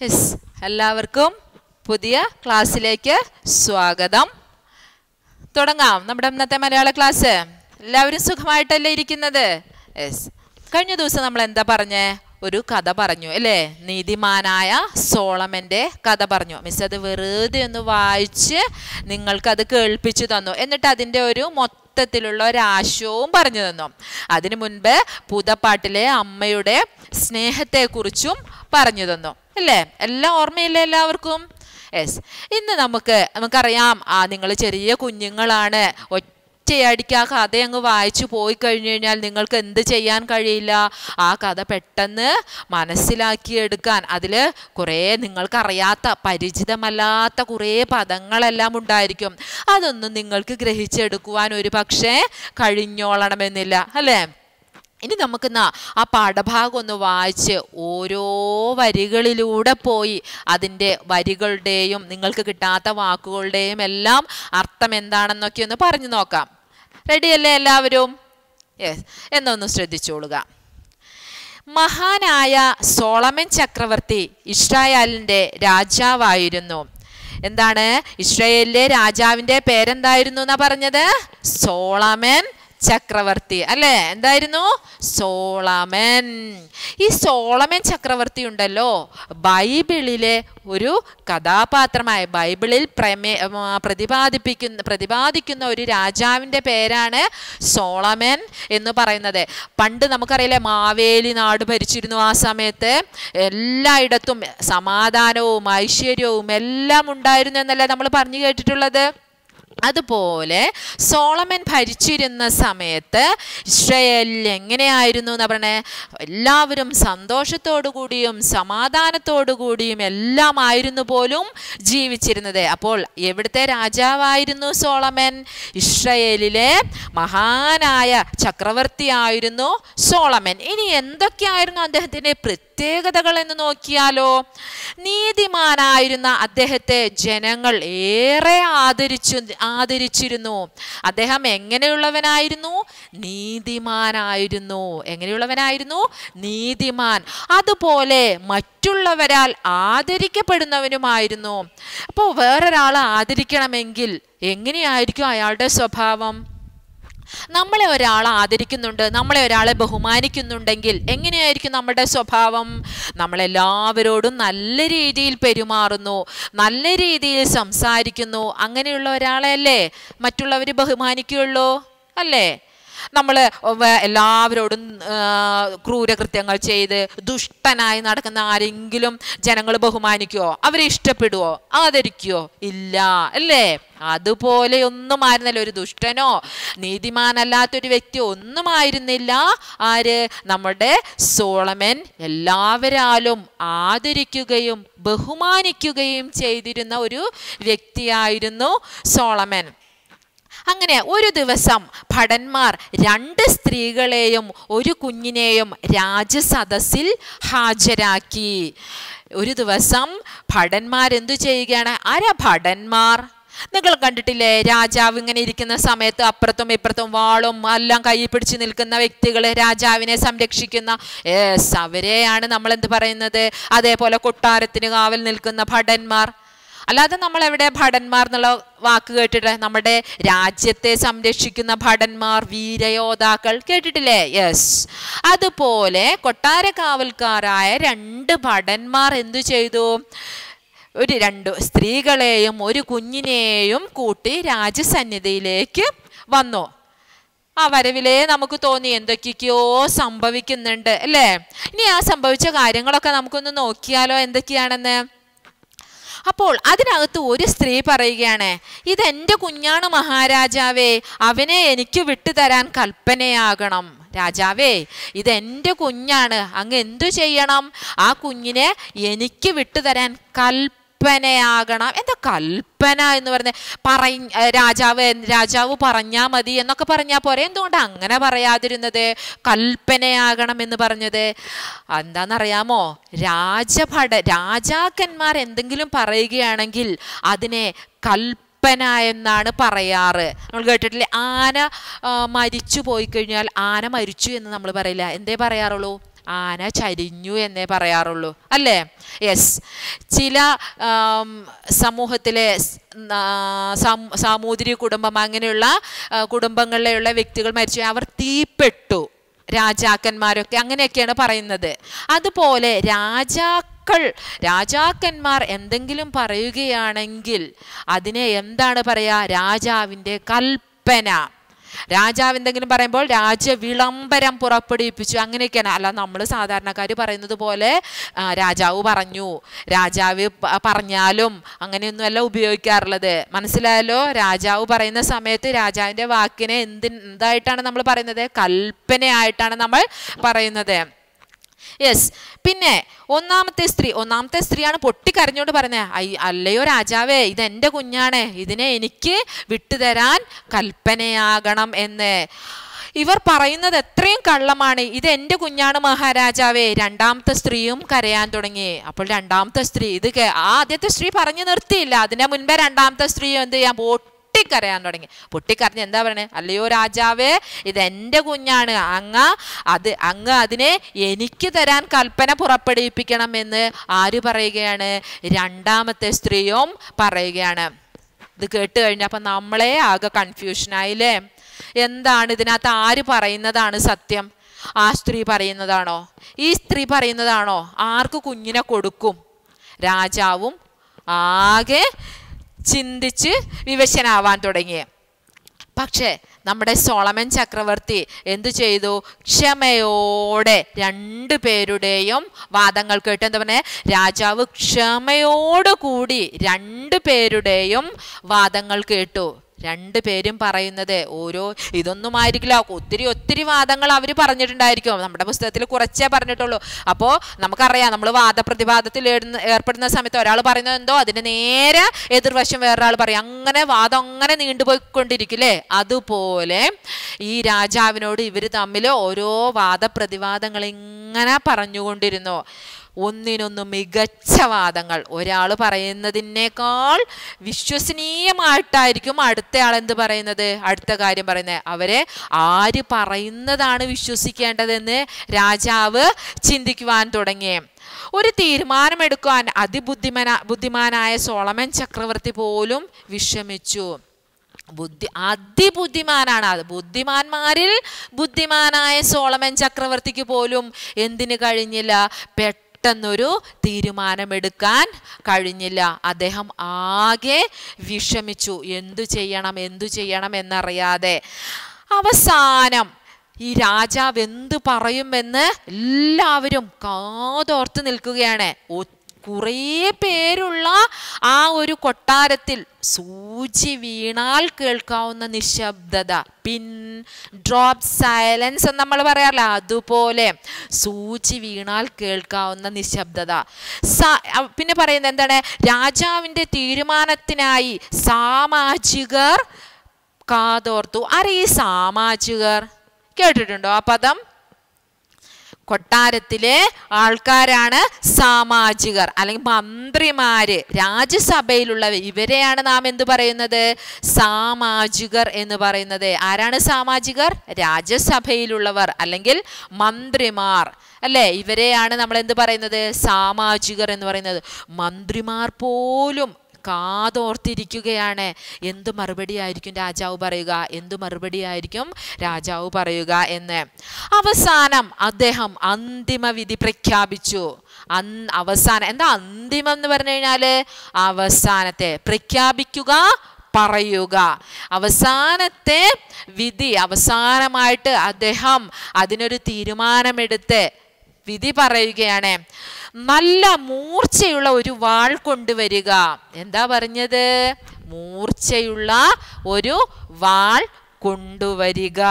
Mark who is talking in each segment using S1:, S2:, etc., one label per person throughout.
S1: Yes എല്ലാവർക്കും പുതിയ ക്ലാസ്സിലേക്ക് സ്വാഗതം തുടങ്ങാം നമ്മുടെ ഇന്നത്തെ മലയാള ക്ലാസ് എല്ലാവരും സുഖമായിട്ടല്ലേ ഇരിക്കുന്നത് യെസ് കഴിഞ്ഞ ദിവസം നമ്മൾ എന്താ പറഞ്ഞേ ഒരു കഥ പറഞ്ഞു അല്ലേ നീതിമാനായ സോളമന്റെ കഥ പറഞ്ഞു മിസ് അത് വെറുതെ ഒന്ന് വായിച്ച് നിങ്ങൾക്കത് കേൾപ്പിച്ചു തന്നു എന്നിട്ട് അതിൻ്റെ ഒരു മൊത്തത്തിലുള്ള ഒരാശയവും പറഞ്ഞു തന്നു അതിനു മുൻപ് പൂതപ്പാട്ടിലെ അമ്മയുടെ സ്നേഹത്തെക്കുറിച്ചും പറഞ്ഞു തന്നു അല്ലേ എല്ലാം ഓർമ്മയില്ലേ എല്ലാവർക്കും യെസ് ഇന്ന് നമുക്ക് നമുക്കറിയാം ആ നിങ്ങൾ ചെറിയ കുഞ്ഞുങ്ങളാണ് ഒറ്റയടിക്ക് ആ കഥ അങ്ങ് വായിച്ചു പോയി കഴിഞ്ഞു കഴിഞ്ഞാൽ നിങ്ങൾക്ക് എന്ത് ചെയ്യാൻ കഴിയില്ല ആ കഥ പെട്ടെന്ന് മനസ്സിലാക്കിയെടുക്കാൻ അതിൽ കുറേ നിങ്ങൾക്കറിയാത്ത പരിചിതമല്ലാത്ത കുറേ പദങ്ങളെല്ലാം ഉണ്ടായിരിക്കും അതൊന്നും നിങ്ങൾക്ക് ഗ്രഹിച്ചെടുക്കുവാൻ ഒരു പക്ഷേ കഴിഞ്ഞോളണമെന്നില്ല അല്ലേ ഇനി നമുക്ക് ആ പാഠഭാഗം ഒന്ന് വായിച്ച് ഓരോ വരികളിലൂടെ പോയി അതിൻ്റെ വരികളുടെയും നിങ്ങൾക്ക് കിട്ടാത്ത വാക്കുകളുടെയും എല്ലാം അർത്ഥം എന്താണെന്നൊക്കെ ഒന്ന് പറഞ്ഞു നോക്കാം റെഡിയല്ലേ എല്ലാവരും യെസ് എന്നൊന്ന് ശ്രദ്ധിച്ചോളുക മഹാനായ സോളമൻ ചക്രവർത്തി ഇസ്രായേലിൻ്റെ രാജാവായിരുന്നു എന്താണ് ഇസ്രായേലിലെ രാജാവിൻ്റെ പേരെന്തായിരുന്നു എന്നാ പറഞ്ഞത് സോളമൻ ചക്രവർത്തി അല്ലേ എന്തായിരുന്നു സോളമൻ ഈ സോളമൻ ചക്രവർത്തി ഉണ്ടല്ലോ ബൈബിളിലെ ഒരു കഥാപാത്രമായ ബൈബിളിൽ പ്രമേ പ്രതിപാദിപ്പിക്കുന്ന പ്രതിപാദിക്കുന്ന ഒരു രാജാവിൻ്റെ പേരാണ് സോളമൻ എന്ന് പറയുന്നത് പണ്ട് നമുക്കറിയില്ലേ മാവേലി നാട് ഭരിച്ചിരുന്നു ആ സമയത്ത് എല്ലായിടത്തും സമാധാനവും ഐശ്വര്യവും എല്ലാം ഉണ്ടായിരുന്നു എന്നല്ലേ നമ്മൾ പറഞ്ഞു കേട്ടിട്ടുള്ളത് അതുപോലെ സോളമൻ ഭരിച്ചിരുന്ന സമയത്ത് ഇസ്രയേലിൽ എങ്ങനെയായിരുന്നു എന്ന് പറഞ്ഞേ എല്ലാവരും സന്തോഷത്തോടു കൂടിയും സമാധാനത്തോടു കൂടിയും എല്ലാം ആയിരുന്നു പോലും ജീവിച്ചിരുന്നത് അപ്പോൾ എവിടുത്തെ രാജാവായിരുന്നു സോളമൻ ഇസ്രയേലിലെ മഹാനായ ചക്രവർത്തിയായിരുന്നു സോളമൻ ഇനി എന്തൊക്കെയായിരുന്നു അദ്ദേഹത്തിൻ്റെ പ്രത്യേകതകൾ എന്ന് നോക്കിയാലോ നീതിമാനായിരുന്ന അദ്ദേഹത്തെ ജനങ്ങൾ ഏറെ ആദരിച്ചു ആദരിച്ചിരുന്നു അദ്ദേഹം എങ്ങനെയുള്ളവനായിരുന്നു നീതിമാനായിരുന്നു എങ്ങനെയുള്ളവനായിരുന്നു നീതിമാൻ അതുപോലെ മറ്റുള്ളവരാൽ ആദരിക്കപ്പെടുന്നവനുമായിരുന്നു അപ്പോൾ വേറൊരാളെ ആദരിക്കണമെങ്കിൽ എങ്ങനെയായിരിക്കും അയാളുടെ സ്വഭാവം നമ്മളെ ഒരാൾ ആദരിക്കുന്നുണ്ട് നമ്മളെ ഒരാളെ ബഹുമാനിക്കുന്നുണ്ടെങ്കിൽ എങ്ങനെയായിരിക്കും നമ്മുടെ സ്വഭാവം നമ്മളെല്ലാവരോടും നല്ല രീതിയിൽ പെരുമാറുന്നു നല്ല രീതിയിൽ സംസാരിക്കുന്നു അങ്ങനെയുള്ള ഒരാളെ അല്ലേ മറ്റുള്ളവർ ബഹുമാനിക്കുകയുള്ളൂ അല്ലേ നമ്മൾ എല്ലാവരോടും ക്രൂരകൃത്യങ്ങൾ ചെയ്ത് ദുഷ്ടനായി നടക്കുന്ന ആരെങ്കിലും ജനങ്ങൾ ബഹുമാനിക്കുമോ അവരെ ഇഷ്ടപ്പെടുവോ ആദരിക്കുവോ ഇല്ല അല്ലേ അതുപോലെ ഒന്നും ആയിരുന്നില്ല ഒരു ദുഷ്ടനോ നീതിമാനല്ലാത്തൊരു വ്യക്തി ഒന്നും ആയിരുന്നില്ല ആര് നമ്മുടെ സോളമൻ എല്ലാവരാലും ആദരിക്കുകയും ബഹുമാനിക്കുകയും ചെയ്തിരുന്ന ഒരു വ്യക്തിയായിരുന്നു സോളമൻ അങ്ങനെ ഒരു ദിവസം ഭടന്മാർ രണ്ട് സ്ത്രീകളെയും ഒരു കുഞ്ഞിനെയും രാജസദസ്സിൽ ഹാജരാക്കി ഒരു ദിവസം ഭടന്മാർ എന്തു ചെയ്യുകയാണ് ആരാ ഭടന്മാർ നിങ്ങൾ കണ്ടിട്ടില്ലേ രാജാവ് ഇങ്ങനെ ഇരിക്കുന്ന സമയത്ത് അപ്പുറത്തും ഇപ്പുറത്തും വാളും എല്ലാം കൈ പിടിച്ച് നിൽക്കുന്ന വ്യക്തികൾ രാജാവിനെ സംരക്ഷിക്കുന്ന ഏസ് അവരെയാണ് നമ്മൾ എന്ത് പറയുന്നത് അതേപോലെ കൊട്ടാരത്തിന് കാവൽ നിൽക്കുന്ന ഭടന്മാർ അല്ലാതെ നമ്മൾ എവിടെ ഭടന്മാർ എന്നുള്ള വാക്ക് കേട്ടിട്ട് നമ്മുടെ രാജ്യത്തെ സംരക്ഷിക്കുന്ന ഭടന്മാർ വീരയോദ്ധാക്കൾ കേട്ടിട്ടില്ലേ യെസ് അതുപോലെ കൊട്ടാര കാവൽക്കാരായ രണ്ട് ഭടന്മാർ എന്തു ചെയ്തു ഒരു രണ്ട് സ്ത്രീകളെയും ഒരു കുഞ്ഞിനെയും കൂട്ടി രാജസന്നിധിയിലേക്ക് വന്നു ആ വരവിലേ നമുക്ക് തോന്നി എന്തൊക്കെയൊക്കെയോ സംഭവിക്കുന്നുണ്ട് അല്ലേ ഇനി ആ സംഭവിച്ച കാര്യങ്ങളൊക്കെ നമുക്കൊന്ന് നോക്കിയാലോ എന്തൊക്കെയാണെന്ന് അപ്പോൾ അതിനകത്ത് ഒരു സ്ത്രീ പറയുകയാണ് ഇതെൻ്റെ കുഞ്ഞാണ് മഹാരാജാവേ അവനെ എനിക്ക് വിട്ടുതരാൻ കൽപ്പനയാകണം രാജാവേ ഇതെൻ്റെ കുഞ്ഞാണ് അങ്ങ് എന്തു ചെയ്യണം ആ കുഞ്ഞിനെ എനിക്ക് വിട്ടുതരാൻ കൽപ്പ കൽപ്പനയാകണം എന്താ കൽപ്പന എന്ന് പറഞ്ഞ പറ രാജാവ് രാജാവ് പറഞ്ഞാൽ മതി എന്നൊക്കെ പറഞ്ഞാൽ പോരെ എന്തുകൊണ്ട് അങ്ങനെ പറയാതിരുന്നത് കൽപ്പനയാകണം എന്ന് പറഞ്ഞത് എന്താണെന്നറിയാമോ രാജഭട രാജാക്കന്മാർ എന്തെങ്കിലും പറയുകയാണെങ്കിൽ അതിനെ കൽപ്പന എന്നാണ് പറയാറ് നമ്മൾ കേട്ടിട്ടില്ലേ ആന ആ, മരിച്ചു പോയി കഴിഞ്ഞാൽ ആന മരിച്ചു എന്ന് നമ്മൾ പറയില്ല എന്തേ പറയാറുള്ളൂ ആന ചരിഞ്ഞു എന്നേ പറയാറുള്ളൂ അല്ലേ യെസ് ചില ആം, സമൂഹത്തിലെ സ്- നാ- സാമൂ- സാമൂതിരി കുടുംബം അങ്ങനെയുള്ള ആ, കുടുംബങ്ങളിലുള്ള വ്യക്തികൾ മരിച്ചു അവർ തീപ്പെട്ടു രാജാക്കന്മാരൊക്കെ അങ്ങനെയൊക്കെയാണ് പറയുന്നത് അതുപോലെ രാജാക്കൾ രാജാക്കന്മാർ എന്തെങ്കിലും പറയുകയാണെങ്കിൽ അതിനെ എന്താണ് പറയാ രാജാവിൻ്റെ കൽപ്പന രാജാവ് എന്തെങ്കിലും പറയുമ്പോൾ രാജ വിളംബരം പുറപ്പെടുവിപ്പിച്ചു അങ്ങനെയൊക്കെയാണ് അല്ല നമ്മൾ സാധാരണക്കാർ പറയുന്നത് പോലെ ആ, രാജാവ് പറഞ്ഞു രാജാവ് പ- പറഞ്ഞാലും അങ്ങനെയൊന്നുമല്ല ഉപയോഗിക്കാറുള്ളത് മനസ്സിലായല്ലോ രാജാവ് പറയുന്ന സമയത്ത് രാജാവിൻ്റെ വാക്കിനെ എന്തി എന്തായിട്ടാണ് നമ്മൾ പറയുന്നത് കൽപ്പനയായിട്ടാണ് നമ്മൾ പറയുന്നത് യെസ് പിന്നെ ഒന്നാമത്തെ സ്ത്രീ ഒന്നാമത്തെ സ്ത്രീയാണ് പൊട്ടിക്കരഞ്ഞോണ്ട് പറയുന്നത് ഐ അല്ലയോ രാജാവേ ഇത് എൻ്റെ കുഞ്ഞാണ് ഇതിനെ എനിക്ക് വിട്ടുതരാൻ കൽപ്പനയാകണം എന്ന് ഇവർ പറയുന്നത് എത്രയും കള്ളമാണ് ഇത് എൻ്റെ കുഞ്ഞാണ് മഹാരാജാവേ രണ്ടാമത്തെ സ്ത്രീയും കരയാൻ തുടങ്ങി അപ്പോൾ രണ്ടാമത്തെ സ്ത്രീ ഇത് കേ- ആ ആദ്യത്തെ സ്ത്രീ പറഞ്ഞു നിർത്തിയില്ല അതിന് മുൻപേ രണ്ടാമത്തെ സ്ത്രീ എന്ത് ചെയ്യാൻ പൊട്ടിക്കരയാൻ തുടങ്ങി പൊട്ടിക്കരഞ്ഞ് എന്താ പറയണേ അല്ലയോ രാജാവേ ഇത് എൻ്റെ കുഞ്ഞാണ് അങ്ങ് അത് അങ്ങ് അതിനെ എനിക്ക് തരാൻ കൽപ്പന പുറപ്പെടുവിപ്പിക്കണം എന്ന് ആര് പറയുകയാണ് രണ്ടാമത്തെ സ്ത്രീയും പറയുകയാണ് ഇത് കേട്ട് കഴിഞ്ഞപ്പോൾ നമ്മളെ ആകെ കൺഫ്യൂഷനായില്ലേ എന്താണ് ഇതിനകത്ത് ആര് പറയുന്നതാണ് സത്യം ആ സ്ത്രീ പറയുന്നതാണോ ഈ സ്ത്രീ പറയുന്നതാണോ ആർക്ക് കുഞ്ഞിനെ കൊടുക്കും രാജാവും ആകെ ചിന്തിച്ച് വിവശനാവാൻ തുടങ്ങി പക്ഷേ നമ്മുടെ സോളമൻ ചക്രവർത്തി എന്തു ചെയ്തു ക്ഷമയോടെ രണ്ടു പേരുടെയും വാദങ്ങൾ കേട്ട് എന്താ പറഞ്ഞ രാജാവ് ക്ഷമയോടുകൂടി രണ്ടു പേരുടെയും വാദങ്ങൾ കേട്ടു രണ്ടു പേരും പറയുന്നത് ഓരോ ഇതൊന്നും ആയിരിക്കില്ല ഒത്തിരി ഒത്തിരി വാദങ്ങൾ അവർ പറഞ്ഞിട്ടുണ്ടായിരിക്കും നമ്മുടെ പുസ്തകത്തിൽ കുറച്ചേ പറഞ്ഞിട്ടുള്ളൂ അപ്പോൾ നമുക്കറിയാം നമ്മൾ വാദപ്രതിവാദത്തിൽ ഏടുന്ന- ഏർപ്പെടുന്ന സമയത്ത് ഒരാൾ പറയുന്നത് എന്തോ അതിന് നേരെ എതിർവശം വേറൊരാൾ പറയും അങ്ങനെ വാദം അങ്ങനെ നീണ്ടുപോയിക്കൊണ്ടിരിക്കില്ലേ അതുപോലെ ഈ രാജാവിനോട് ഇവർ തമ്മിൽ ഓരോ വാദപ്രതിവാദങ്ങൾ ഇങ്ങനെ പറഞ്ഞുകൊണ്ടിരുന്നു ഒന്നിനൊന്ന് മികച്ച വാദങ്ങൾ ഒരാൾ പറയുന്നതിനേക്കാൾ വിശ്വസനീയമായിട്ടായിരിക്കും അടുത്തയാൾ എന്ത് പറയുന്നത് അടുത്ത കാര്യം പറയുന്നത് അവരെ ആര് പറയുന്നതാണ് വിശ്വസിക്കേണ്ടതെന്ന് രാജാവ് ചിന്തിക്കുവാൻ തുടങ്ങി ഒരു തീരുമാനമെടുക്കാൻ അതിബുദ്ധിമന ബുദ്ധിമാനായ സോളമൻ ചക്രവർത്തി പോലും വിഷമിച്ചു ബുദ്ധി അതിബുദ്ധിമാനാണ് അത് ബുദ്ധിമാന്മാരിൽ ബുദ്ധിമാനായ സോളമൻ ചക്രവർത്തിക്ക് പോലും എന്തിന് കഴിഞ്ഞില്ല പെട്ടെന്നൊരു തീരുമാനമെടുക്കാൻ കഴിഞ്ഞില്ല അദ്ദേഹം ആകെ വിഷമിച്ചു എന്തു ചെയ്യണം എന്തു ചെയ്യണം എന്നറിയാതെ അവസാനം ഈ രാജാവ് എന്ത് പറയുമെന്ന് എല്ലാവരും കാതോർത്ത് നിൽക്കുകയാണ് ഒ- കുറേ പേരുള്ള ആ ഒരു കൊട്ടാരത്തിൽ സൂചി വീണാൽ കേൾക്കാവുന്ന നിശബ്ദത പിൻ ഡ്രോപ്പ് സൈലൻസ് എന്ന് നമ്മൾ പറയാറില്ല അതുപോലെ സൂചി വീണാൽ കേൾക്കാവുന്ന നിശബ്ദത സ- അ- പിന്നെ പറയുന്നത് എന്താണ് രാജാവിൻ്റെ തീരുമാനത്തിനായി സാമാജികർ കാതോർത്തു ആരെ ഈ സാമാജികർ കേട്ടിട്ടുണ്ടോ ആ പദം കൊട്ടാരത്തിലെ ആൾക്കാരാണ് സാമാജികർ അല്ലെങ്കിൽ മന്ത്രിമാര് രാജ്യസഭയിലുള്ളവർ ഇവരെയാണ് നാം എന്ത് പറയുന്നത് സാമാജികർ എന്ന് പറയുന്നത് ആരാണ് സാമാജികർ രാജ്യസഭയിലുള്ളവർ അല്ലെങ്കിൽ മന്ത്രിമാർ അല്ലേ ഇവരെയാണ് നമ്മൾ എന്ത് പറയുന്നത് സാമാജികർ എന്ന് പറയുന്നത് മന്ത്രിമാർ പോലും കാതോർത്തിരിക്കുകയാണ് എന്ത് മറുപടിയായിരിക്കും രാജാവ് പറയുക എന്ത് മറുപടിയായിരിക്കും രാജാവ് പറയുക എന്ന് അവസാനം അദ്ദേഹം അന്തിമ വിധി പ്രഖ്യാപിച്ചു അന്ന് അവസാനം എന്താ അന്തിമം എന്ന് പറഞ്ഞു കഴിഞ്ഞാല് അവസാനത്തെ പ്രഖ്യാപിക്കുക പറയുക അവസാനത്തെ വിധി അവസാനമായിട്ട് അദ്ദേഹം അതിനൊരു തീരുമാനമെടുത്ത് വിധി പറയുകയാണ് നല്ല മൂർച്ചയുള്ള ഒരു വാൾ കൊണ്ടുവരിക എന്താ പറഞ്ഞത് മൂർച്ചയുള്ള ഒരു വാൾ കൊണ്ടുവരിക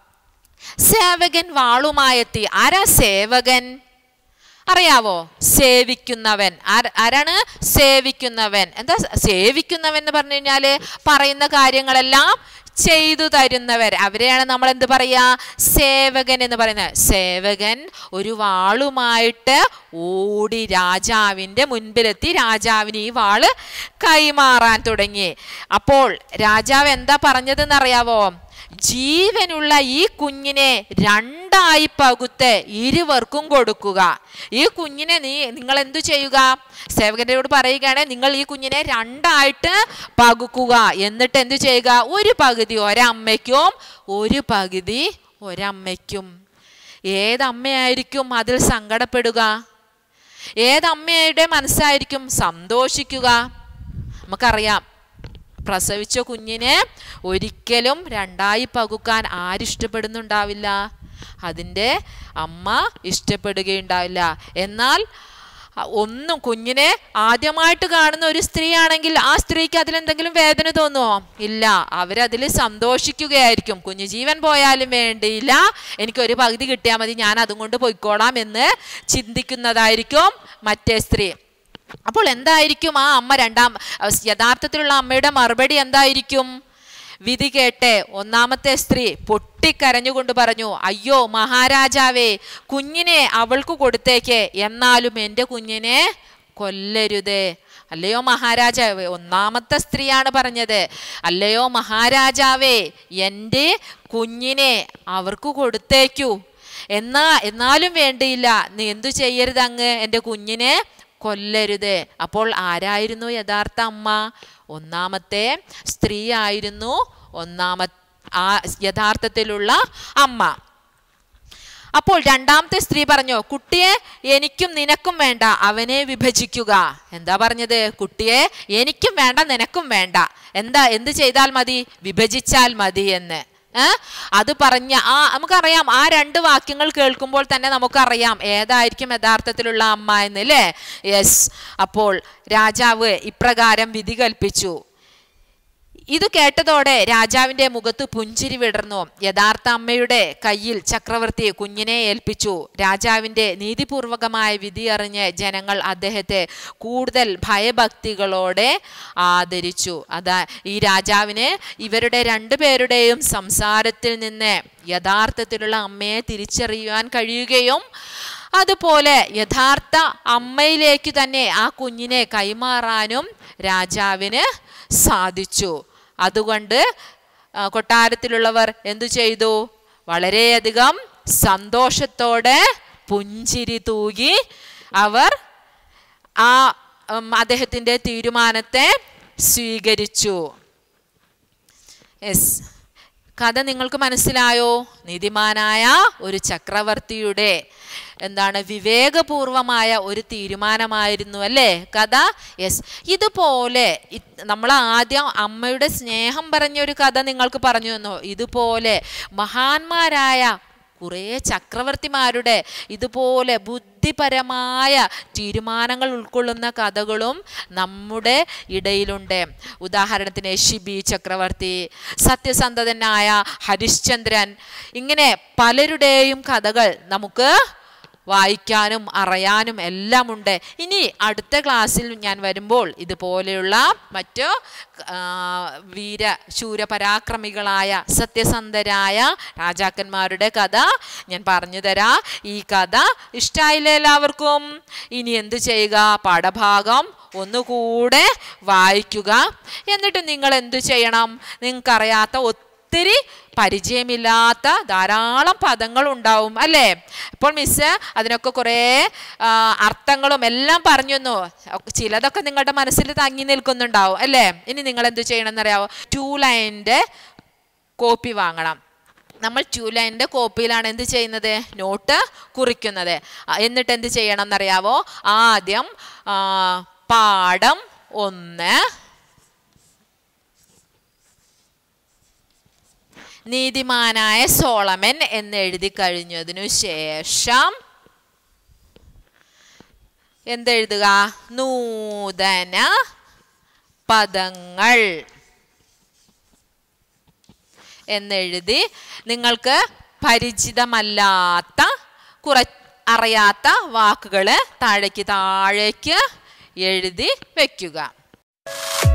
S1: സേവകൻ വാളുമായെത്തി ആരാ സേവകൻ അറിയാവോ സേവിക്കുന്നവൻ ആര- ആരാണ് സേവിക്കുന്നവൻ എന്താ സ- സേവിക്കുന്നവൻ എന്ന് പറഞ്ഞു കഴിഞ്ഞാല് പറയുന്ന കാര്യങ്ങളെല്ലാം ചെയ്തു തരുന്നവർ അവരെയാണ് നമ്മൾ എന്ത് പറയാ സേവകൻ എന്ന് പറയുന്നത് സേവകൻ ഒരു വാളുമായിട്ട് ഓടി രാജാവിൻ്റെ മുൻപിലെത്തി രാജാവിന് ഈ വാള് കൈമാറാൻ തുടങ്ങി അപ്പോൾ രാജാവ് എന്താ പറഞ്ഞതെന്ന് അറിയാവോ ജീവനുള്ള ഈ കുഞ്ഞിനെ രണ്ടായി പകുത്ത് ഇരുവർക്കും കൊടുക്കുക ഈ കുഞ്ഞിനെ നീ നിങ്ങൾ എന്തു ചെയ്യുക സേവകരോട് പറയുകയാണ് നിങ്ങൾ ഈ കുഞ്ഞിനെ രണ്ടായിട്ട് പകുക്കുക എന്നിട്ട് എന്തു ചെയ്യുക ഒരു പകുതി ഒരമ്മയ്ക്കും ഒരു പകുതി ഒരമ്മയ്ക്കും ഏതമ്മയായിരിക്കും അതിൽ സങ്കടപ്പെടുക ഏതമ്മയുടെ മനസ്സായിരിക്കും സന്തോഷിക്കുക നമുക്കറിയാം പ്രസവിച്ച കുഞ്ഞിനെ ഒരിക്കലും രണ്ടായി പകുക്കാൻ ആരിഷ്ടപ്പെടുന്നുണ്ടാവില്ല അതിൻ്റെ അമ്മ ഇഷ്ടപ്പെടുകയുണ്ടാവില്ല എന്നാൽ അ- ഒന്നും കുഞ്ഞിനെ ആദ്യമായിട്ട് കാണുന്ന ഒരു സ്ത്രീ ആണെങ്കിൽ ആ സ്ത്രീക്ക് അതിലെന്തെങ്കിലും വേദന തോന്നുമോ ഇല്ല അവരതിൽ സന്തോഷിക്കുകയായിരിക്കും കുഞ്ഞു ജീവൻ പോയാലും വേണ്ടിയില്ല എനിക്കൊരു പകുതി കിട്ടിയാൽ മതി ഞാൻ അതും കൊണ്ട് പോയിക്കോളാം എന്ന് ചിന്തിക്കുന്നതായിരിക്കും മറ്റേ സ്ത്രീ അപ്പോൾ എന്തായിരിക്കും ആ അമ്മ രണ്ടാം അഹ് യഥാർത്ഥത്തിലുള്ള അമ്മയുടെ മറുപടി എന്തായിരിക്കും വിധി കേട്ടെ ഒന്നാമത്തെ സ്ത്രീ പൊട്ടിക്കരഞ്ഞുകൊണ്ട് പറഞ്ഞു അയ്യോ മഹാരാജാവേ കുഞ്ഞിനെ അവൾക്ക് കൊടുത്തേക്ക് എന്നാലും എൻ്റെ കുഞ്ഞിനെ കൊല്ലരുതേ അല്ലയോ മഹാരാജാവേ ഒന്നാമത്തെ സ്ത്രീയാണ് പറഞ്ഞത് അല്ലയോ മഹാരാജാവേ എൻ്റെ കുഞ്ഞിനെ അവർക്ക് കൊടുത്തേക്കൂ എന്നാ എന്നാലും വേണ്ടിയില്ല നീ എന്തു ചെയ്യരുത് അങ്ങ് എൻ്റെ കുഞ്ഞിനെ കൊല്ലരുത് അപ്പോൾ ആരായിരുന്നു യഥാർത്ഥ അമ്മ ഒന്നാമത്തെ സ്ത്രീ ആയിരുന്നു ഒന്നാമ ആ യഥാർത്ഥത്തിലുള്ള അമ്മ അപ്പോൾ രണ്ടാമത്തെ സ്ത്രീ പറഞ്ഞു കുട്ടിയെ എനിക്കും നിനക്കും വേണ്ട അവനെ വിഭജിക്കുക എന്താ പറഞ്ഞത് കുട്ടിയെ എനിക്കും വേണ്ട നിനക്കും വേണ്ട എന്താ എന്ത് ചെയ്താൽ മതി വിഭജിച്ചാൽ മതി എന്ന് ഏ? അത് പറഞ്ഞ ആ നമുക്കറിയാം ആ രണ്ട് വാക്യങ്ങൾ കേൾക്കുമ്പോൾ തന്നെ നമുക്കറിയാം ഏതായിരിക്കും യഥാർത്ഥത്തിലുള്ള അമ്മ എന്ന് അല്ലേ യെസ് അപ്പോൾ രാജാവ് ഇപ്രകാരം വിധി കൽപ്പിച്ചു ഇത് കേട്ടതോടെ രാജാവിന്റെ മുഖത്ത് പുഞ്ചിരി വിടർന്നു യഥാർത്ഥ അമ്മയുടെ കയ്യിൽ ചക്രവർത്തി കുഞ്ഞിനെ ഏൽപ്പിച്ചു രാജാവിന്റെ നീതിപൂർവകമായ വിധി അറിഞ്ഞ് ജനങ്ങൾ അദ്ദേഹത്തെ കൂടുതൽ ഭയഭക്തികളോടെ ആദരിച്ചു അതാ ഈ രാജാവിന് ഇവരുടെ രണ്ടുപേരുടെയും സംസാരത്തിൽ നിന്ന് യഥാർത്ഥത്തിലുള്ള അമ്മയെ തിരിച്ചറിയുവാൻ കഴിയുകയും അതുപോലെ യഥാർത്ഥ അമ്മയിലേക്ക് തന്നെ ആ കുഞ്ഞിനെ കൈമാറാനും രാജാവിന് സാധിച്ചു അതുകൊണ്ട് ആ, കൊട്ടാരത്തിലുള്ളവർ എന്തു ചെയ്തു വളരെയധികം സന്തോഷത്തോടെ പുഞ്ചിരി തൂകി അവർ ആ ഉം, അദ്ദേഹത്തിൻ്റെ തീരുമാനത്തെ സ്വീകരിച്ചു യെസ് കഥ നിങ്ങൾക്ക് മനസ്സിലായോ നീതിമാനായ ഒരു ചക്രവർത്തിയുടെ എന്താണ് വിവേകപൂർവമായ ഒരു തീരുമാനമായിരുന്നു അല്ലേ കഥ യെസ് ഇതുപോലെ നമ്മൾ ആദ്യം അമ്മയുടെ സ്നേഹം പറഞ്ഞ ഒരു കഥ നിങ്ങൾക്ക് പറഞ്ഞു തന്നു ഇതുപോലെ മഹാന്മാരായ കുറേ ചക്രവർത്തിമാരുടെ ഇതുപോലെ ബുദ്ധിപരമായ തീരുമാനങ്ങൾ ഉൾക്കൊള്ളുന്ന കഥകളും നമ്മുടെ ഇടയിലുണ്ട് ഉദാഹരണത്തിന് ഷിബി ചക്രവർത്തി സത്യസന്ധനായ ഹരിശ്ചന്ദ്രൻ ഇങ്ങനെ പലരുടെയും കഥകൾ നമുക്ക് വായിക്കാനും അറിയാനും എല്ലാം ഉണ്ട് ഇനി അടുത്ത ക്ലാസ്സിൽ ഞാൻ വരുമ്പോൾ ഇതുപോലെയുള്ള മറ്റു ആ, വീര ശൂര പരാക്രമികളായ സത്യസന്ധരായ രാജാക്കന്മാരുടെ കഥ ഞാൻ പറഞ്ഞു തരാം ഈ കഥ ഇഷ്ടമായില്ലേ എല്ലാവർക്കും ഇനി എന്തു ചെയ്യുക പാഠഭാഗം ഒന്നുകൂടെ വായിക്കുക എന്നിട്ട് നിങ്ങൾ എന്തു ചെയ്യണം നിങ്ങൾക്കറിയാത്ത ഒത്തിരി പരിചയമില്ലാത്ത ധാരാളം പദങ്ങൾ ഉണ്ടാവും അല്ലേ ഇപ്പോൾ മിസ് അതിനൊക്കെ കുറേ ആ, അർത്ഥങ്ങളും എല്ലാം പറഞ്ഞു തന്നു ഒക്കെ ചിലതൊക്കെ നിങ്ങളുടെ മനസ്സിൽ തങ്ങി നിൽക്കുന്നുണ്ടാവും അല്ലേ ഇനി നിങ്ങൾ എന്ത് ചെയ്യണം എന്നറിയാവോ ടു ലൈൻ്റെ കോപ്പി വാങ്ങണം നമ്മൾ ടു ലൈനിൻ്റെ കോപ്പിയിലാണ് എന്ത് ചെയ്യുന്നത് നോട്ട് കുറിക്കുന്നത് ആ, എന്നിട്ട് എന്ത് ചെയ്യണം എന്നറിയാവോ ആദ്യം ആ, പാഠം ഒന്ന് നീതിമാനായ സോളമൻ എന്ന് എഴുതി കഴിഞ്ഞതിനു ശേഷം എന്തെഴുതുക നൂതന പദങ്ങൾ എന്നെഴുതി നിങ്ങൾക്ക് പരിചിതമല്ലാത്ത കുറ അറിയാത്ത വാക്കുകൾ താഴേക്ക് താഴേക്ക് എഴുതി വയ്ക്കുക